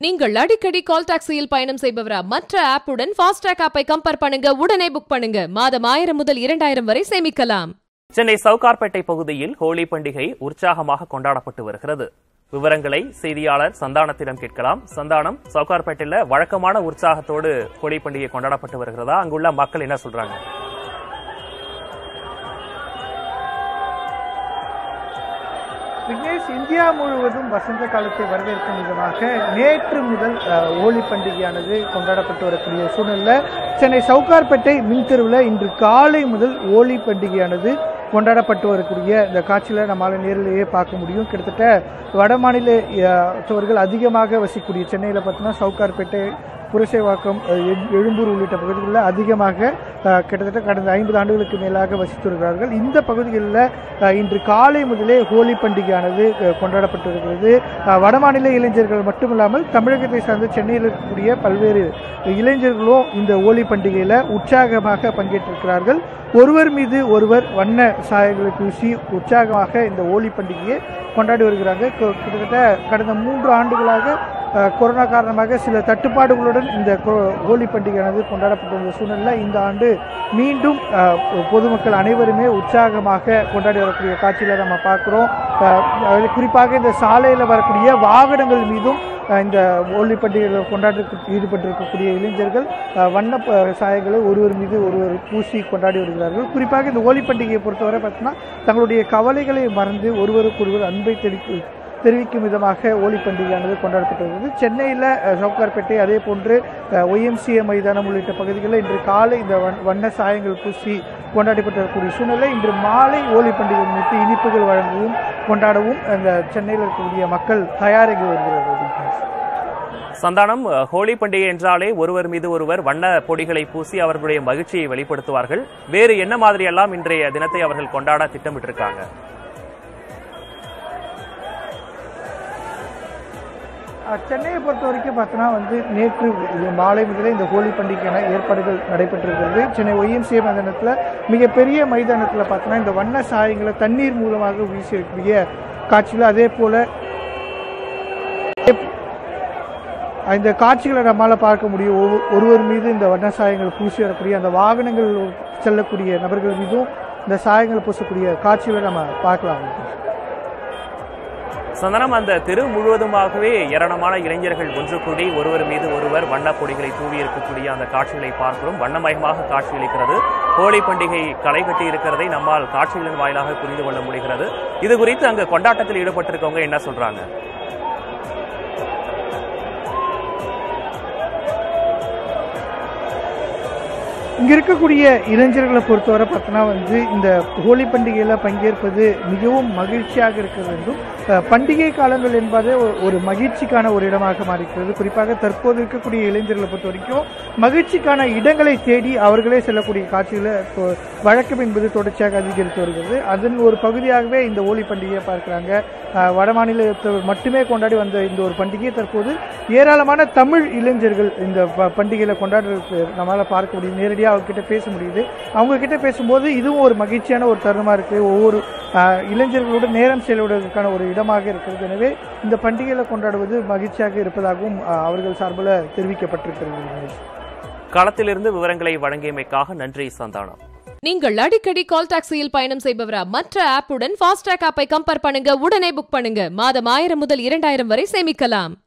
நீங்கள் அடிக்கடி கால் டாக்ஸியில் பயணம் செய்பவரா மற்ற ஆப்புடன் ஃபாஸ்டாக் ஆப்பை கம்பேர் பண்ணுங்க உடனே புக் பண்ணுங்க மாதம் ஆயிரம் முதல் இரண்டாயிரம் வரை சேமிக்கலாம் சென்னை சவுகார்பேட்டை பகுதியில் ஹோலி பண்டிகை உற்சாகமாக கொண்டாடப்பட்டு வருகிறது விவரங்களை செய்தியாளர் சந்தானத்திடம் கேட்கலாம் சந்தானம் சவுகார்பேட்டையில வழக்கமான உற்சாகத்தோடு ஹோலி பண்டிகை கொண்டாடப்பட்டு வருகிறதா அங்குள்ள மக்கள் என்ன சொல்றாங்க விக்னேஷ் இந்தியா முழுவதும் வசந்த காலத்தை வரவேற்கும் விதமாக நேற்று முதல் அஹ், ஹோலி பண்டிகையானது கொண்டாடப்பட்டு வரக்கூடிய சூழ்நிலை சென்னை சவுகார்பேட்டை மின்தெருவில் இன்று காலை முதல் ஹோலி பண்டிகையானது கொண்டாடப்பட்டு வரக்கூடிய இந்த காட்சியில் நம்மளால் நேரிலேயே பார்க்க முடியும் கிட்டத்தட்ட வடமாநில அஹ், தவர்கள் அதிகமாக வசிக்கக்கூடிய சென்னையில் பார்த்தோன்னா சவுகார்பேட்டை புரசைவாக்கம் அஹ், எ- எழும்பூர் உள்ளிட்ட பகுதிகளில் அதிகமாக அஹ், கிட்டத்தட்ட கடந்த ஐம்பது ஆண்டுகளுக்கு மேலாக வசித்து வருகிறார்கள் இந்த பகுதிகளில் அஹ், இன்று காலை முதலே ஹோலி பண்டிகையானது அஹ், கொண்டாடப்பட்டு வருகிறது அஹ், வடமாநில இளைஞர்கள் மட்டுமில்லாமல் தமிழகத்தை சார்ந்த சென்னையில் இருக்கக்கூடிய பல்வேறு இளைஞர்களும் இந்த ஹோலி பண்டிகையில் உற்சாகமாக பங்கேற்றிருக்கிறார்கள் ஒருவர் மீது ஒருவர் வண்ண சாயங்களை பூசி உற்சாகமாக இந்த ஹோலி பண்டிகையை கொண்டாடி வருகிறாங்க கொ- கிட்டத்தட்ட கடந்த மூன்று ஆண்டுகளாக அஹ், கொரோனா காரணமாக சில தட்டுப்பாடுகளுடன் இந்த கொ- ஹோலி பண்டிகையானது கொண்டாடப்பட்ட இந்த சூழ்நிலையில் இந்த ஆண்டு மீண்டும் அஹ், பொதுமக்கள் அனைவருமே உற்சாகமாக கொண்டாடி வரக்கூடிய காட்சியில் நம்ம பார்க்குறோம் அஹ், குறிப்பாக இந்த சாலையில் வரக்கூடிய வாகனங்கள் மீதும் அஹ், இந்த ஹோலி பண்டிகையில் கொண்டாடி ஈடுபட்டிருக்கக்கூடிய இளைஞர்கள் அஹ், வண்ண ப- சாயங்களை ஒருவர் மீது ஒருவர் பூசி கொண்டாடி வருகிறார்கள் குறிப்பாக இந்த ஹோலி பண்டிகையை பொறுத்தவரை பார்த்தீங்கன்னா தங்களுடைய கவலைகளை மறந்து ஒருவருக்கொருவர் அன்பை தெளிக்கு தெரிவிக்கும் விதமாக ஹோலி பண்டிகையானது கொண்டாடப்பட்டு வருகிறது சென்னையில் அஹ், சவுகார்பேட்டை அதே போன்று ஒய்எம்சிஏ மைதானம் உள்ளிட்ட பகுதிகளில் இன்று காலை இந்த வண்ண- வண்ண சாயங்கள் பூசி கொண்டாடப்பட்டு வரக்கூடிய சூழ்நிலை இன்று மாலை ஹோலி பண்டிகை முன்னிட்டு இனிப்புகள் வழங்கவும் கொண்டாடவும் அந்த சென்னையில் இருக்கக்கூடிய மக்கள் தயாராகி வருகிறார்கள் சந்தானம் அஹ், ஹோலி பண்டிகை என்றாலே ஒருவர் மீது ஒருவர் வண்ண பொடிகளை பூசி அவர்களுடைய மகிழ்ச்சியை வெளிப்படுத்துவார்கள் வேறு என்ன மாதிரியெல்லாம் இன்றைய தினத்தை அவர்கள் கொண்டாட திட்டமிட்டிருக்காங்க அஹ் சென்னையை பொறுத்த வரைக்கும் பார்த்தோன்னா வந்து நேற்று இது மாலை முதலே இந்த ஹோலி பண்டிகைக்கான ஏற்பாடுகள் நடைபெற்றிருக்கிறது சென்னை ஒய்எம்சிஏ மைதானத்தில் மிகப்பெரிய மைதானத்தில் பார்த்தோன்னா இந்த வண்ண சாயங்களை தண்ணீர் மூலமாக வீசியிருக்கக்கூடிய காட்சியில் அதே போல் இந்த காட்சிகளை நம்மால் பார்க்க முடியும் ஒவ்வொரு- ஒருவர் மீது இந்த வண்ண சாயங்கள் பூசி வரக்கூடிய அந்த வாகனங்கள் செல்லக்கூடிய நபர்கள் மீதும் இந்த சாயங்கள் பூசக்கூடிய காட்சிகளை நம்ம பார்க்கலாம் சந்தனம் அந்த தெரு முழுவதுமாகவே ஏராளமான இளைஞர்கள் ஒன்று கூடி ஒருவர் மீது ஒருவர் வண்ணப் பொடிகளை தூவி இருக்கக்கூடிய அந்த காட்சிகளை பார்க்கிறோம் வண்ணமயமாக காட்சியளிக்கிறது ஹோலி பண்டிகை களை கட்டி இருக்கிறதை நம்மால் காட்சிகளின் வாயிலாக புரிந்து கொள்ள முடிகிறது இது குறித்து அங்க கொண்டாட்டத்தில் ஈடுபட்டிருக்கவங்க என்ன சொல்றாங்க இங்க இருக்கக்கூடிய இளைஞர்களை பொறுத்தவரை பார்த்தோன்னா வந்து இந்த ஹோலி பண்டிகையில் பங்கேற்பது மிகவும் மகிழ்ச்சியாக இருக்கிறது என்றும் அஹ், பண்டிகை காலங்கள் என்பது ஒரு- ஒரு மகிழ்ச்சிக்கான ஒரு இடமாக மாறிக்கிறது குறிப்பாக தற்போது இருக்கக்கூடிய இளைஞர்களை பொறுத்த வரைக்கும் மகிழ்ச்சிக்கான இடங்களை தேடி அவர்களே செல்லக்கூடிய காட்சிகளை இப்போ வழக்கம் என்பது தொடர்ச்சியாக அதிகரித்து வருகிறது அதன் ஒரு பகுதியாகவே இந்த ஹோலி பண்டிகையை பார்க்கிறாங்க அஹ், வடமாநிலத்தில் மட்டுமே கொண்டாடி வந்த இந்த ஒரு பண்டிகை தற்போது ஏராளமான தமிழ் இளைஞர்கள் இந்த ப- பண்டிகையில கொண்டாடுறது நம்மளால பார்க்க முடியும் நேரடியாக அவங்க கிட்ட பேச முடியுது அவங்க கிட்ட பேசும்போது இதுவும் ஒரு மகிழ்ச்சியான ஒரு தருணமா இருக்கு ஒவ்வொரு அஹ், இளைஞர்களோட நேரம் செலவிடுவதற்கான ஒரு இடமாக இருக்கிறது எனவே இந்த பண்டிகையில கொண்டாடுவது மகிழ்ச்சியாக இருப்பதாகவும் அஹ், அவர்கள் சார்பில் தெரிவிக்கப்பட்டிருக்கிறது களத்திலிருந்து விவரங்களை வழங்கியமைக்காக நன்றி சந்தானம் நீங்கள் அடிக்கடி கால் டாக்ஸியில் பயணம் செய்பவரா மற்ற ஆப்புடன் ஃபாஸ்டாக் ஆப்பை கம்பேர் பண்ணுங்க உடனே புக் பண்ணுங்க மாதம் ஆயிரம் முதல் இரண்டாயிரம் வரை சேமிக்கலாம்